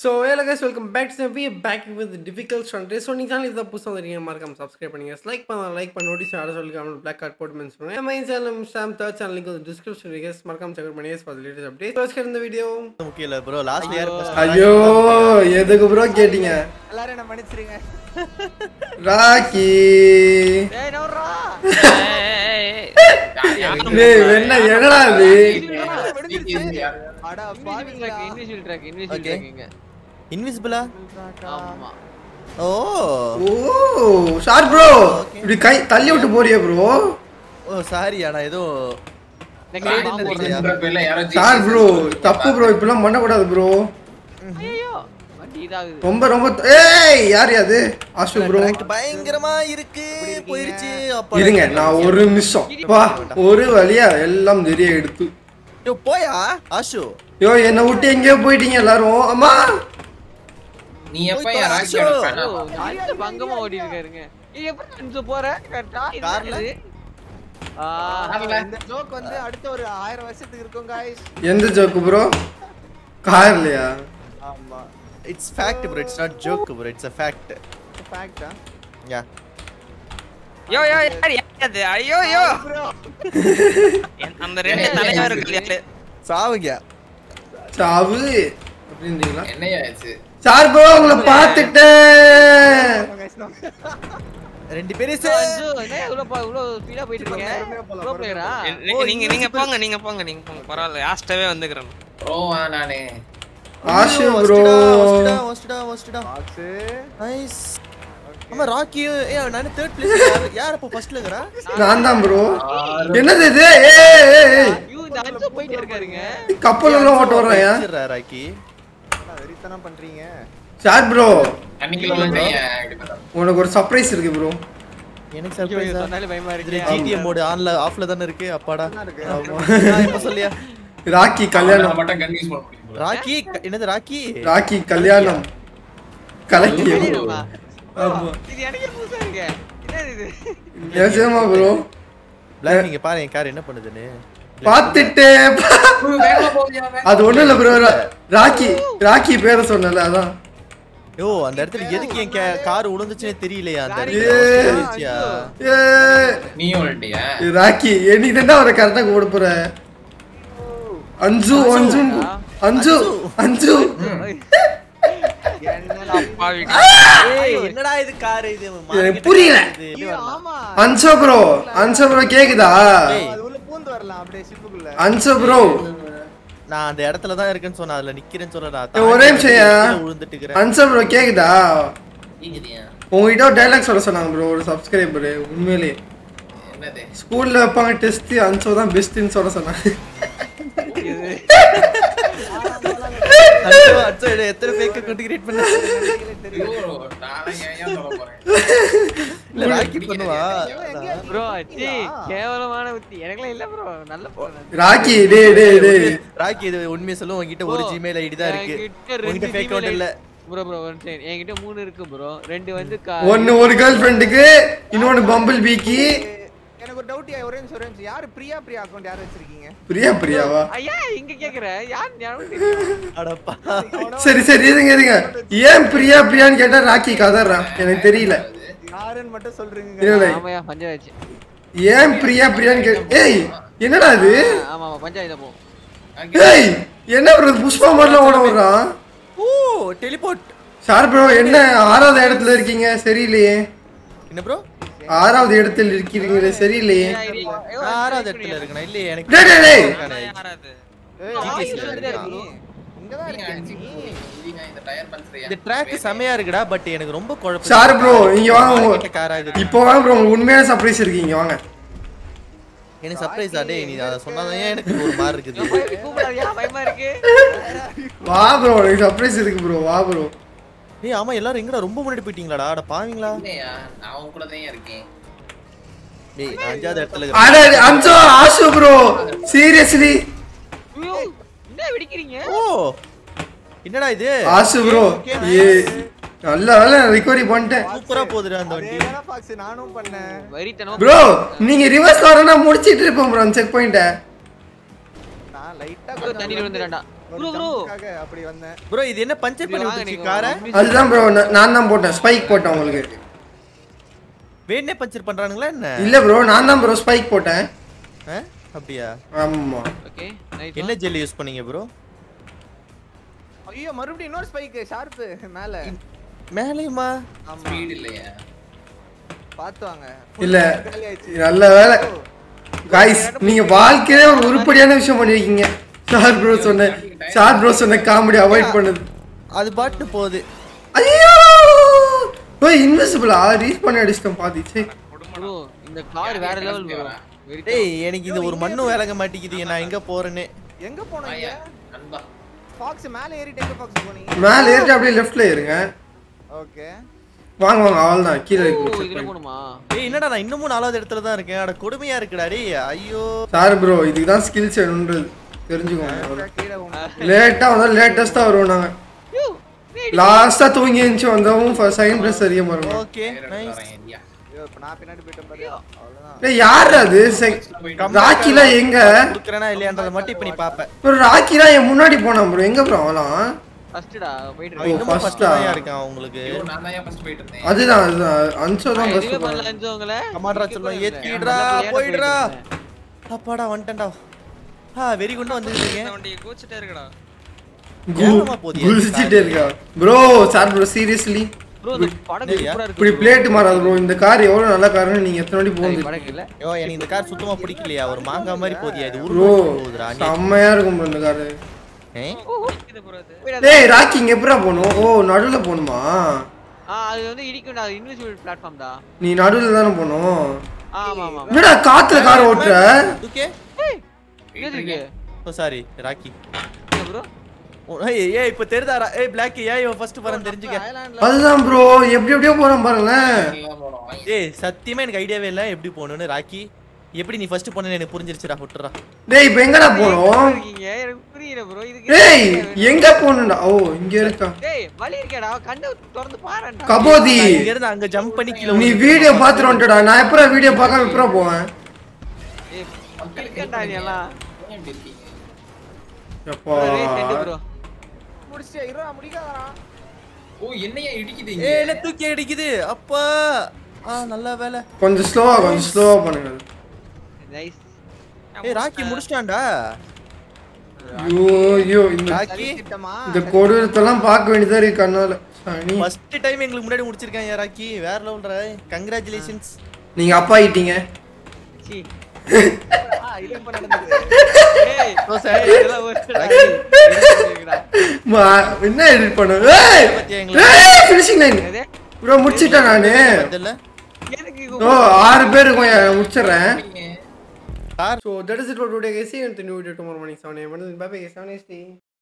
So வேலை guys welcome back to we back with difficult stunt so நீங்கள் channel இதை புதுசாக வந்துருக்கீங்க மறக்காம சப்ஸ்கிரைப் பண்ணுங்க லைக் பண்ண லைக் பண்ண நோட்டீஸ் ஆட சொல்லி பிளாக் கார்ட் போட்டு மென்ஷன் பண்ணுங்க my channel Sam third channel link வந்து டிஸ்கிரிப்ஷன் இருக்கு மறக்காம செக் பண்ணி ஃபார் லேட்டஸ்ட் அப்டேட் ஃபர்ஸ்ட் இந்த வீடியோ முக்கியம் இல்ல ப்ரோ லாஸ்ட் யார் first? ஐயோ எதுக்கு ப்ரோ கேட்டீங்க எல்லாரும் என்ன மன்னிச்சிருங்க ராக்கி ஏய் நவரா டேய் என்ன என்னடா இது அட பாவிங்களா invisible track invisible Okay. Track இங்க இன்விசிபிளா ஆமா ஓ ஓ ஷார்ட் ப்ரோ இப்படி கை தள்ளி விட்டு போறியே ப்ரோ ஓ சாரி நான் ஏதோ நெக்ஸ்ட் டைம் போடுறேன் ஷார்ட் ப்ரோ தப்பு ப்ரோ இப்படிலாம் பண்ணக்கூடாது ப்ரோ ஐயோ வண்டி இதாகுது ரொம்ப ரொம்ப ஏய் யார் அது ஆஷு ப்ரோ track பயங்கரமா இருக்கு போயிருச்சு அப்பா இருங்க நான் ஒரு நிமிஷம் வா ஒரு வழியா எல்லாம் தெரிய எடுத்து யோ போயா ஆஷு யோ என்னை விட்டு எங்கேயோ போயிட்டீங்க எல்லாரும் அம்மா நீ எப்ப போய் என் பாரு, ராக்கியோட அசோக். fan ஆ? ஓ, நல்ல பங்கமா ஓடி இருக்காருங்க நீ எப்படி நின்று போற கரெக்டா கார்ல? இது ஆ கார்ல? இந்த ஜோக் வந்து அடுத்த ஒரு ஆயிரம் வருஷத்துக்கு இருக்கும் guys எந்த ஜோக்கு ப்ரோ கார்லையா ஆமா it's fact bro it's not joke bro it's a fact ஃபேக்ட்டா யா யோ யோ யார் யார் அது ஐயோ யோ ப்ரோ என் அந்த ரெண்டு தலைவர்கள் யாரு சாவுங்க சாவு அப்படின்றீங்களா என்னையா ஆச்சு சார் ப்ரோ உங்களை பார்த்துட்டேன் guys no ரெண்டு பேரும் அஞ்சு என்ன இவ்வளவு பா- இவ்வளவு ஸ்பீடா போயிட்டு இருக்கீங்க ப்ரோ பிளேயரா நீ- நீங்க நீங்க போங்க நீங்க போங்க நீங்க போங்க பரவாயில்ல ஆஸ்டவே வந்துக்கிறேன் ப்ரோவா நானு ஆஷு ப்ரோ ஒஸ்டடா ஒஸ்டடா ஒஸ்டடா பாக்ஸ் நைஸ் ஆமா ராக்கி ஏ நான் தேர்ட் பிளேஸ் யார் அப்போ ஃபர்ஸ்ட்ல இருக்கறா நான் தான் ப்ரோ என்னது இது ஏய், ஏய், ஏய், ஏய். ஐயோ இந்த அஞ்சு போயிட்டு இருக்காருங்க கப்பல் எல்லாம் ஓட்ட வர்றேன் வச்சிடுறா ராக்கி வெறித்தனம் பண்றீங்க சார் ப்ரோ அன்னைக்கு வந்து இப்படி பார்த்தா உனக்கு ஒரு சர்ப்ரைஸ் இருக்கு ப்ரோ எனக்கு ஐயோ, இது சர்ப்ரைஸ் சொன்னாலே பயமா இதுல இருக்கு ஜிடிஎம் மோட் ஆன்ல ஆஃப்ல தானே இருக்கு அப்பாடா இருக்கு. ஆமா நான் இப்ப சொல்லியா ராக்கி கல்யாணம் கல்யாணம் மட்டும் கன்வின்ஸ் பண்ண முடியும் போல. ராக்கி க- என்னது ராக்கி ராக்கி கல்யாணம் கலக்கியம் கல்யாணமா? ஆமா இது எனக்கே புதுசா இருக்கு என்னது இது நிஜமா ப்ரோ பிளாக் நீங்க பாருங்க கார் என்ன பண்ணுதுன்னு பார்த்துட்டேன் உம், வேகமா போவியா, வேகமா அது ஒண்ணும் இல்ல ப்ரோ ராக்கி ராக்கி பேரை சொன்னல அதான் யோ அந்த இடத்துல எதுக்கு என் கார் விழுந்துச்சுனே தெரியலையா அந்த Sorry. இடத்துல ஏய். விழுந்துச்சியா? ஏ நீயும் வந்துட்டியா? ராக்கி என்னைக்கு தான் அவரை கரெக்டா போட போற அஞ்சு அஞ்சு அஞ்சு அஞ்சு என்னடா பாவி ஏய் என்னடா இது கார் இது எனக்கு புரியல. இது. ஆமா அன்சோ ப்ரோ அன்சோ ப்ரோ கேக்குதா ஏய். அது உள்ள பூந்து வரலாம் அப்படியே ஷிப்புக்குள்ள அன்சோ ப்ரோ நான் அந்த இடத்துல தான் இருக்கேன்னு சொன்னேன் அதுல நிக்கிறேன்னு சொல்லடா ஏய், ஒரே நிமிஷம் ஏன்? விழுந்துட்டு இருக்கிறேன் அன்சோ ப்ரோ கேக்குதா கேக்குதியா? உங்ககிட்ட ஒரு டைலாக் சொல்ல சொன்னாங்க ப்ரோ ஒரு சப்ஸ்கிரைபர் உண்மையிலே என்னது? ஸ்கூல்ல வைப்பாங்க டெஸ்ட் அன்சோ தான் பெஸ்ட்னு சொல்ல சொன்னாங்க அச்சோ, அச்சோ, இதை எத்தனை fake account create பண்ண? ஐயோ, நானே ஏன் ஏன் சொல்ல போறேன்? இல்ல, ராக்கி பண்ணுவா ப்ரோ சி கேவலமான புத்தி எனக்குலாம் இல்ல ப்ரோ நல்ல பொண்ணு ராக்கி டே டே டே ராக்கி இது உண்மையை சொல்ல உங்ககிட்ட ஒரு ஜிமெயில் ஐடி தான் இருக்கு என்கிட்ட உங்ககிட்ட ரெண்டு fake account Gmail இல்ல ப்ரோ ப்ரோ ஒன் செகண்ட் என்கிட்ட மூணு இருக்கு ப்ரோ ரெண்டு வந்து கா- ஒன்னு ஒரு கேர்ள் ஃப்ரெண்டுக்கு இன்னொன்னு பம்பிள் பீக்கு எனக்கு ஒரு டவுட் ஒரே நிமிஷம் ஒரே நிமிஷம் யாரு பிரியா பிரியா அக்கவுண்ட் யார் வச்சிருக்கீங்க பிரியா பிரியாவா ஐயா இங்க கேக்குற யார் ஞாபகம் தெரியும் அடப்பா சரி சரி இருங்க இருங்க ஏன் பிரியா பிரியான்னு கேட்டா ராக்கி கதறான் எனக்கு தெரியல யாருன்னு மட்டும் சொல்றீங்க இல்ல ஆமாயா பஞ்சாயத்து ஏன் பிரியா பிரியான்னு கே ஏய் என்னடா இது ஆமா ஆமா பஞ்சாயத்து போ ஏய் என்ன ப்ரோ புஷ்பா மாதிரிலாம் ஓட விடுறான் ஓ டெலிபோர்ட் சார் ப்ரோ என்ன ஆறாவது இடத்துல இருக்கீங்க சரியில்லையே என்ன ப்ரோ ஆறாவது இடத்தில் இருக்கிறீங்களே சரியில்லையே ஆறாவது இடத்துல இருக்கணும் இல்லையே எனக்கு டேய், டேய், டேய். யாராது ஏய், GTA இங்க ல தான் இருக்கா? இருக்க நீ. இங்க தான் இருக்க நீ. இதுங்க, இந்த டயர் பஞ்சரையா? இந்த ட்ராக் செமையா இருக்குடா பட் எனக்கு ரொம்ப குழப்பம் சார் ப்ரோ இங்க வாங்க உங்க- கார் ஆகுது இப்போ வாங்க ப்ரோ உங்களுக்கு உண்மையான சர்ப்ரைஸ் இருக்கீங்க வாங்க எனக்கு சர்ப்ரைஸ் ஆடே நீ அதை சொன்னாதான் எனக்கு ஒரு மாதிரி இருக்குது கூப்பிடாதியா பயமா இருக்கு வா ப்ரோ எனக்கு சர்ப்ரைஸ் இருக்கு ப்ரோ வா ப்ரோ ஏய் ஆமா எல்லாரும் எங்கடா ரொம்ப முன்னாடி போயிட்டீங்களாடா அட பாவீங்களா இல்லையா, நான் உன் கூட தான் இருக்கேன். டேய் நான் அஞ்சாவது இடத்துல அட இருக்கேன் அஞ்சோ ஆஷு ப்ரோ சீரியஸ்லி ஐயோ, என்ன வெடிக்கிறீங்க ஓ என்னடா இது ஆஷு ப்ரோ ஏ நல்ல வேலை ரிகவரி பண்ணிட்டேன் சூப்பரா போகுதுடா அந்த வண்டி அதேதானே பாக்ஸ் நானும் பண்ணேன் வரித்தனமா ப்ரோ நீங்க ரிவர்ஸ் வரனா முடிச்சிட்டு இருப்போம் ப்ரோ செக் பாயிண்ட நான் லைட்டா ஐயோ, தண்ணியில விழுந்துடா ஒரு Bro, bro. ஜம்ப்காக அப்படி வந்தேன் ப்ரோ இது என்ன பஞ்சர் பண்ணி வாங்க விட்டுச்சு நீங்க காரை அதுதான் ப்ரோ நான் தான் போட்டேன் ஸ்பைக் போட்டேன் உங்களுக்கு வேணே பஞ்சர் பண்றானுங்களா என்ன இல்ல ப்ரோ நான் தான் ப்ரோ ஸ்பைக் போட்டேன் ஆ? அப்படியா ஆமா ஓகே நைஸ் என்ன ஜெல்லி யூஸ் பண்ணீங்க ப்ரோ ஐயோ மறுபடியும் இன்னொரு ஸ்பைக் ஷார்ப்பு மேல மேலேயுமா ஆமா ஸ்பீட் இல்லையா பார்த்து வாங்க இல்ல காலி ஆயிடுச்சு. நல்ல வேலை காய்ஸ் நீங்க வாழ்க்கையிலே ஒரு உருப்படியான விஷயம் பண்ணிருக்கீங்க சார் ப்ரோ சொன்ன சார் ப்ரோ சொன்ன காமெடி அவாய்ட் பண்ணுது அது பாட்டு போகுது ஐயோ போய் இன்விசிபிளா ரீச் பண்ணி அடிச்சிட்டோம் பாதிச்சு ப்ரோ இந்த கார் வேற லெவல் ப்ரோ டேய் எனக்கு இது ஒரு மண்ணும் விளங்க மாட்டேங்குது நான் எங்க போறேன்னு எங்க போனீங்க ஐயா நண்பா ஃபாக்ஸ் மேல ஏறிட்டு எங்க ஃபாக்ஸ் போனீங்க மேல ஏறிட்டு அப்படியே லெஃப்ட்ல இருங்க ஓகே வாங்க வாங்க அவள் தான் கீழே இருக்கு இதுல போணுமா ஏய் என்னடா நான் இன்னமும் நாலாவது இடத்துல தான் இருக்கேன் அட கொடுமையா இருக்குடா டேய் ஐயோ சார் ப்ரோ இதுக்கு தான் ஸ்கில்ஸ் வேணுன்றது தெரிஞ்சுக்கோங்க கீழே போனோம் லேட்டா வந்தா லேட்டஸ்டா வருவோம் நாங்க லாஸ்டா தூங்கி எழுந்துச்சு வந்தவும் செகண்ட் பிளஸ் அறிய மாறோம் ஓகே நைஸ் ஐயா ஐயோ இப்ப நான் பின்னாடி போயிட்டேன் பாரு அவ்வளவுதான் டேய் யார் அது ராக்கிலாம் எங்க குடுக்கறேனா இல்லையான்றத மட்டும் இப்ப நீ பாப்ப ப்ரோ ராக்கிலாம் என் முன்னாடி போனான் ப்ரோ எங்க ப்ரோ அவலாம் ஃபர்ஸ்ட்டா போயிட்டு அவன் ஓ, இருக்கு இன்னமும் first ஃபர்ஸ்ட் ஆ? தான் இருக்கான் உங்களுக்கு ஐயோ நான் தான் ஃபர்ஸ்ட் போயிட்டு இருந்தேன் அதுதான் அதுதான் அன்சோ தான் எதுவுமே ஃபர்ஸ்ட் பண்ணல அஞ்சு உங்கள கமாட்ரா சொல்லுவோம் ஏத்திடுறா போயிடுறா அப்பாடா வந்துட்டேன்டா ஆ வெரி குண்டா வந்துருக்கீங்க இந்த வண்டி கோச்சிட்டே இருக்குடா ஏகமா போதியா குளிச்சிட்டே இருக்கா bro sir bro seriously bro இந்த படகு இல்லையா? சூப்பரா இருக்கு இப்படி பிளேட் மாறாது ப்ரோ இந்த கார் எவ்வளவு நல்ல காருன்னு நீங்க எத்தனை வாட்டி போகுது படகு இல்ல ஐயோ எனக்கு இந்த கார் சுத்தமா பிடிக்கலையா ஒரு மாங்கா மாதிரி போதியா இது ப்ரோ உருவம் போகுதுடா நீ செம்மையா இருக்கும் ப்ரோ இந்த காரு ஏ? இது ப்ரோ இது டேய் ராக்கி இங்க எப்படா போகணும் ஓ நடுவுல போகணுமா ஆ அது வந்து இடிக்கும்டா அது இன்விசிபிள் பிளாட்ஃபார்ம் தான் நீ நடுவுல தானே போகணும் ஆமா ஆமா என்னடா காத்துல கார் ஓட்டுற ஓகே எது இருக்கு ஓ சாரி ராக்கி ப்ரோ ஓ, ஏய் ஏய் இப்போ தெரியுதாடா ஏய் பிளாக் ஏன் இவன் ஃபர்ஸ்ட் வரேன் தெரிஞ்சுக்க ஐலாண்ட்ல அதுதான் ப்ரோ எப்படி எப்படியோ போறோம் பாருங்களேன் எல்லாம் போனோம் ஏய் சத்தியமா எனக்கு ஐடியாவே இல்ல எப்படி போகணும்னு ராக்கி எப்படி நீ ஃபர்ஸ்ட் போனேன்னு எனக்கு புரிஞ்சிருச்சுடா விட்டுறா டேய் இப்போ எங்கடா போறோம் இருக்கீங்க எனக்கு புரியல ப்ரோ இதுக்கு டேய் எங்க போகணும்டா ஓ இங்க இருக்கா டேய் வலி இருக்கேடா கண்ணை திறந்து பாருடா கபோதி இங்க இருந்து அங்க ஜம்ப் பண்ணி கீழ நீ விழுந்து. வீடியோ பாத்துட்டு வந்துட்டடா நான் எப்பறம் வீடியோ பார்க்காம எப்பறம் போவேன் ஏய் இருக்கேன்டா நீ எல்லாம் ஏன் இப்படி இருக்கீங்க எப்பா ரேஸ் ரெண்டு ப்ரோ முடிச்சிட்டே இருடா முடிக்காதடா ஓ என்னையா இடிக்குது ஏய் இங்க என்ன தூக்கி அடிக்குது அப்பா ஆ நல்ல வேலை கொஞ்சம் ஸ்லோவா கொஞ்சம் ஸ்லோவா பண்ணுங்க நைஸ் ஏய் ராக்கி முடிச்சிட்டான்டா ஐயோ ஐயோ இந்த ராக்கி திட்டமா இந்த கொடூரத்தெல்லாம் பார்க்க வேண்டியதா இருக்கு கண்ணால சனி ஃபர்ஸ்ட் டைம் எங்களுக்கு முன்னாடி முடிச்சிருக்கான் ஏன் ராக்கி வேற லெவல்ரா கங்க்ராச்சுலேஷன்ஸ் நீங்க அப்பா ஆயிட்டீங்க சி இது இப்ப நடந்தது ஏய் ஓ சார் இதெல்லாம் ஒரு மா- என்ன எடிட் பண்ண ஏய் பத்தியா எங்களுக்கு ஏய் ஃபினிஷிங் லைன் எது? ப்ரோ முடிச்சிட்டேன் நானு தெரியல எதுக்கு ஓ ஆறு பேர் இருக்கும் நான் முடிச்சிடுறேன் நீங்க car So that is it for today guys. See you in the new video tomorrow morning 7 a.m. Bye bye guys. Have a nice day.